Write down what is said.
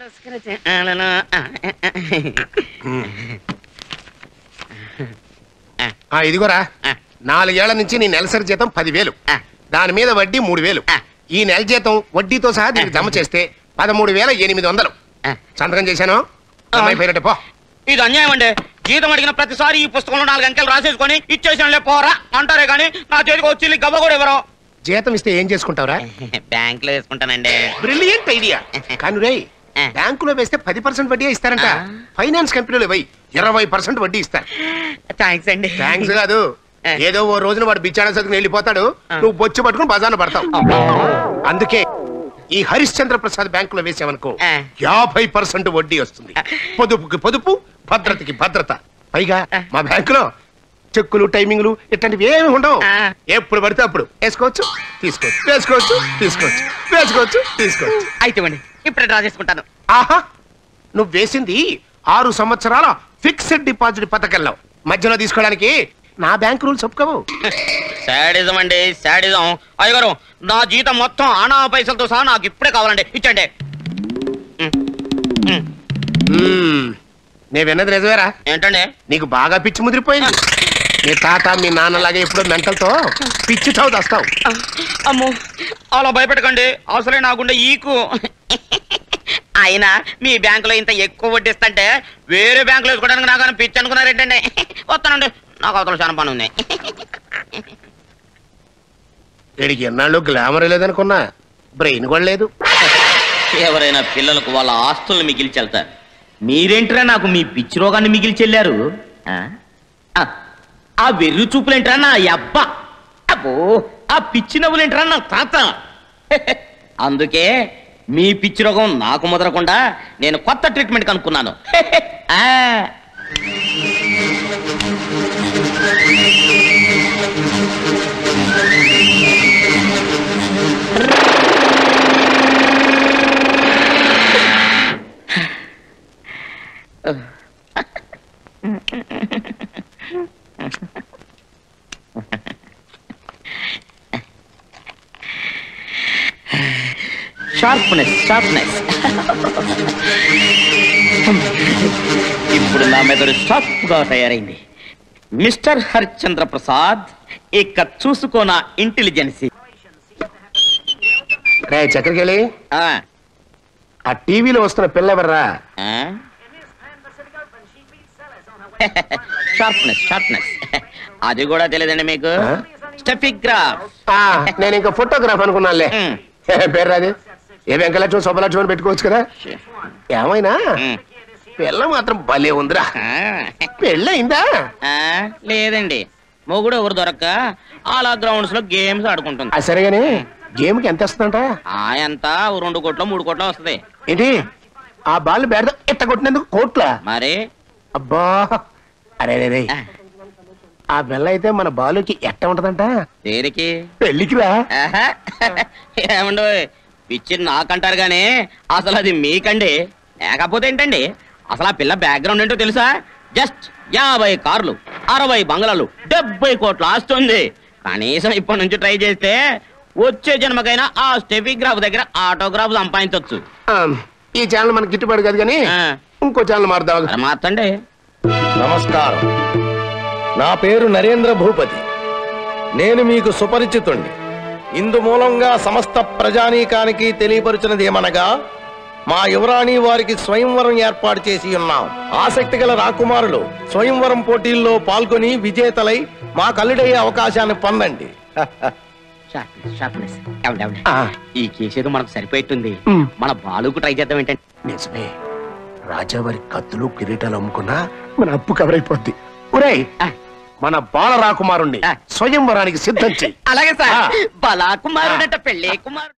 ఆ ఇదిగోరా నాలుగేళ్ల నుంచి నీ నెలసరి జీతం పదివేలు దాని మీద వడ్డీ మూడు వేలు ఈ నెల జీతం వడ్డీతో సహా దీనికి జమ చేస్తే పదమూడు వేల ఎనిమిది వందలు సంతకం చేశాను అమ్మాయి పేరట పో ఇది అన్యాయం అండి జీతం అడిగిన ప్రతిసారి ఈ పుస్తకంలో నాలుగు అంకెలు రాసేసుకొని ఇచ్చేసానులే పోరా అంటారే కానీ నా చేతికి వచ్చి గవ్వ కూడా ఇవ్వరు జీతం ఇస్తే ఏం చేసుకుంటావురా బ్యాంక్ లో వేసుకుంటానండి బ్రిలియంట్ ఐడియా కానీ రే బ్యాంకులో వేస్తే పది పర్సెంట్ వడ్డీ ఇస్తారంట ఫైనాన్స్ కంపెనీలో పోయి ఇరవై పర్సెంట్ వడ్డీ ఇస్తారు థ్యాంక్స్ అండి థ్యాంక్స్ కాదు ఏదో ఓ రోజున వాడు బిచ్చాడ సతుకుని వెళ్ళిపోతాడు నువ్వు బొచ్చు పట్టుకుని బజార్న పడతావు అందుకే ఈ హరిశ్చంద్ర ప్రసాద్ బ్యాంకులో వేసామనుకో యాభై పర్సెంట్ వడ్డీ వస్తుంది పొదుపుకి పొదుపు భద్రతకి భద్రత పైగా మా బ్యాంకులో చెక్కులు టైమింగ్లు ఇట్లాంటివి ఏమి ఉండవు ఎప్పుడు పడితే అప్పుడు వేసుకోవచ్చు తీసుకోవచ్చు వేసుకోవచ్చు తీసుకోవచ్చు వేసుకోవచ్చు తీసుకోవచ్చు అయితే ఇవ్వండి ఇప్పుడే డ్రా చేసుకుంటాను ఆహా నువ్వు వేసింది ఆరు సంవత్సరాల ఫిక్స్డ్ డిపాజిట్ పథకంలో మధ్యలో తీసుకోవడానికి నా బ్యాంక్ రూల్స్ ఒప్పుకోవు శాడిజం అండి శాడిజం అయ్యగారు నా జీతం మొత్తం ఆనా పైసలతో సహా నాకు ఇప్పుడే కావాలండి ఇచ్చండి మ్మ్. నేను విన్నది నిజమేరా ఏంటండి నీకు బాగా పిచ్చి ముదిరిపోయింది మీ తాత మీ నాన్నలాగా ఎప్పుడో మెంటల్తో పిచ్చి చావు తెస్తావు అమ్మో అలా భయపెట్టకండి అవసరం నా గుండె ఈకు అయినా మీ బ్యాంకులో ఇంత ఎక్కువ వడ్డిస్తుంటే వేరే బ్యాంకులో వేసుకోవడానికి నాకు పిచ్చి అనుకున్నారేంటండి వస్తానండి నాకు అవతల చాలా పని ఉంది వీడికి ఎన్నాళ్ళు గ్లామర్ లేదనుకున్నా బ్రెయిన్ కూడా లేదు ఎవరైనా పిల్లలకు వాళ్ళ ఆస్తుల్ని మిగిల్చెళ్తారు మీరేంట్రా నాకు మీ పిచ్చి రోగాన్ని మిగిల్చెళ్ళారు ఆ? ఆ, ఆ వెర్రి చూపులేంట్రా నా అబ్బా అబ్బో ఆ పిచ్చి నవ్వులేంట్రా నా తాత అందుకే మీ పిచ్చి రోగం నాకు ముదరకుండా నేను కొత్త ట్రీట్మెంట్ కనుక్కున్నాను ఆ. షార్ప్నెస్ షార్ప్నెస్ ఇప్పుడు నా మెదడు షార్ప్ గా తయారైంది మిస్టర్ హరిశ్చంద్ర ప్రసాద్ ఇక చూసుకో నా ఇంటెలిజెన్సీ రే చక్రకెళ్ళి ఆ, ఆ టీవీలో వస్తున్న పిల్ల ఎవర్రా ఆ? షార్ప్నెస్ షార్ప్నెస్ అది కూడా తెలియదండి మీకు ఆ? స్టెఫిగ్రాఫ్ ఆ, నేను ఇంకా ఫోటోగ్రాఫ్ అనుకున్నానులే మ్. ఏ పేరు రాదు ఏ వెంకలక్ష్మి శుభలక్ష్మి అని పెట్టుకోవచ్చు కదా ఏమైనా మ్. పిల్ల మాత్రం భలే ఉందిరా ఆ. పెళ్ళయిందా ఆ, లేదండి మొగుడు ఎవరు దొరక్క అలా గ్రౌండ్స్ లో గేమ్స్ ఆడుకుంటుంది ఆ సరేగాని గేమ్ కి ఎంత వస్తుందంట ఆ ఎంత ఓ రెండు కోట్లు మూడు కోట్లు వస్తుంది ఏంటి ఆ బాల్ బేడ ఎట్ట కొట్టినందుకు కోట్ల మరి అబ్బా అరే రే రే ఆ, ఆ బెల్ల అయితే మన బాలుకి ఎట్ట ఉంటదంట దేనికి పెళ్ళికి రా ఆహా, ఏమండో పిచ్చి నాకంటారు గానీ అసలు అది మీకండి లేకపోతే ఏంటండి అసలు ఆ పిల్ల బ్యాక్గ్రౌండ్ ఏంటో తెలుసా జస్ట్ యాభై కార్లు అరవై బంగ్లాలు డెబ్బై కోట్లు ఆస్తుంది కనీసం ఇప్పటి నుంచి ట్రై చేస్తే వచ్చే జన్మకైనా ఆ స్టెఫిగ్రాఫ్ దగ్గర ఆటోగ్రాఫ్ సంపాదించవచ్చు ఆ, ఈ ఛానల్ మనకి గిట్టుబాటు కాదు కానీ ఆ. ఇంకో ఛానల్ మారుదాం మరి మార్చండి నమస్కారం నా పేరు నరేంద్ర భూపతి నేను మీకు సుపరిచితుణ్ణి ఇందు మూలంగా సమస్త ప్రజానీకానికి తెలియపరుచినది ఏమనగా మా యువరాణి వారికి స్వయంవరం ఏర్పాటు చేసి ఉన్నాం ఆసక్తి గల రాకుమారులు స్వయంవరం పోటీల్లో పాల్గొని విజేతలై మా కల్లుడయ్యే అవకాశాన్ని పొందండి షార్ప్నెస్ షార్ప్నెస్ ఏమండి, ఏమండి? ఆ. ఈ కేసు ఏదో మనకు సరిపోయేట్టుంది ఉమ్. మన బాలుకు ట్రై చేద్దాం ఏంటంటే నిజమే రాజావారి కత్తులు కిరీటాలు అమ్ముకున్నా మన అప్పు కవర్ అయిపోద్ది ఒరేయ్ ఆ. మన బాల రాకుమారుణ్ణి ఆ. స్వయంవరానికి సిద్ధం చెయ్యి అలాగే సార్ ఆ. బలా కుమారుడట పెళ్ళే కుమారుడు